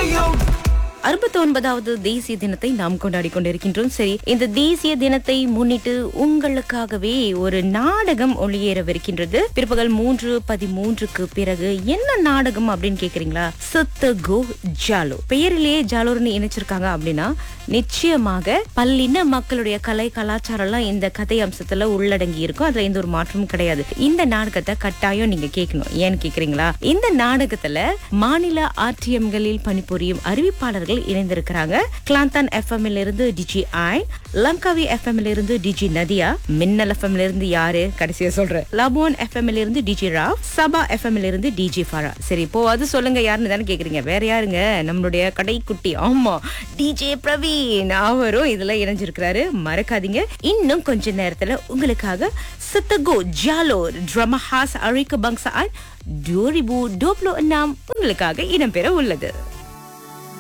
அறுபத்தி ஒன்பதாவது தேசிய தினத்தை நாம் கொண்டாடி கொண்டிருக்கின்றோம் சரி இந்த தேசிய தினத்தை முன்னிட்டு உங்களுக்காகவே ஒரு நாடகம் ஒளியேறவிருக்கின்றது பிற்பகல் மூன்று பதிமூன்றுக்கு பிறகு என்ன நாடகம் அப்படின்னு கேக்குறீங்களா சுத்த கோ ஜாலோ பெயரிலேயே ஜாலோர்னு இணைச்சிருக்காங்க அப்படின்னா நிச்சயமாக பல்லின மக்களுடைய கலை கலாச்சாரம் எல்லாம் இந்த கதை அம்சத்துல உள்ளடங்கி இருக்கும் அதுல எந்த ஒரு மாற்றமும் கிடையாது இந்த நாடகத்தை கட்டாயம் நீங்க கேட்கணும் ஏன்னு கேக்குறீங்களா இந்த நாடகத்துல மாநில ஆர்டிஎம்களில் பணிபுரியும் அறிவிப்பாளர்கள் இணைந்திருக்கிறாங்க கிளாந்தான் எஃப்எம் இருந்து டிஜி ஐ லங்காவி எஃப்எம் இருந்து டிஜி நதியா மின்னல் எஃப்எம் இருந்து யாரு கடைசியா சொல்றேன் லபோன் எஃப்எம் இருந்து டிஜி ராவ் சபா எஃப்எம் இருந்து டிஜி ஃபரா சரி இப்போ அது சொல்லுங்க யாருன்னு தானே கேக்குறீங்க வேற யாருங்க நம்மளுடைய கடைக்குட்டி ஆமா டிஜே பிரவீன் அவரும் இதுல இணைஞ்சிருக்கிறாரு மறக்காதீங்க இன்னும் கொஞ்ச நேரத்துல உங்களுக்காக சத்தகோ ஜாலோ ட்ரமஹாஸ் அழிக்க பங்சா டோரிபு டோப்ளோ நாம் உங்களுக்காக இடம்பெற உள்ளது